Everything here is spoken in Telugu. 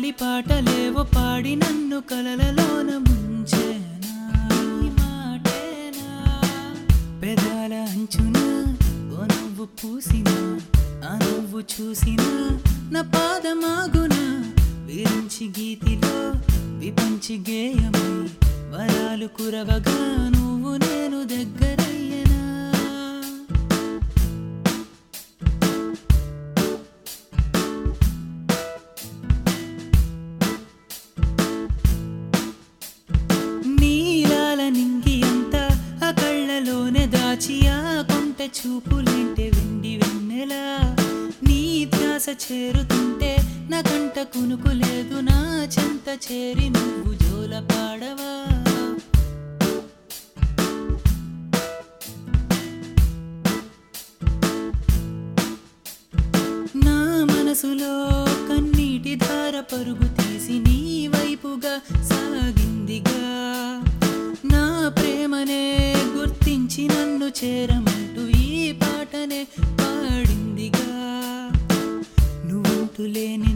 లాలి పాటలేవో పాడి నన్ను కలలలోన ముంచేనా ఈ మాటేనా పెదాల అంచున ఓ నవ్వు పూసిన ఆ నవ్వు చూసిన నా పాదమాగున విరించి గీతిలో విపంచి గేయమై వరాలు కురవగా నువ్వు నేను దగ్గరయ్యనా నీలాల నింగి అంతా ఆ కళ్ళలోనే దాచి ఆ కొంట చూపులేంటే వెండి వెన్నెలా నీ ధ్యాస చేరుతుంటే నా కంట కునుకు లేదు నా చెంత చేరి నువ్వు జోల పాడవా నా మనసులో కన్నీటి ధార పరుగు తీసి నీ వైపుగా సాగిందిగా నా ప్రేమనే గుర్తించి నన్ను చేరమంటూ ఈ పాటనే పాడిందిగా నువ్వంటూ లేని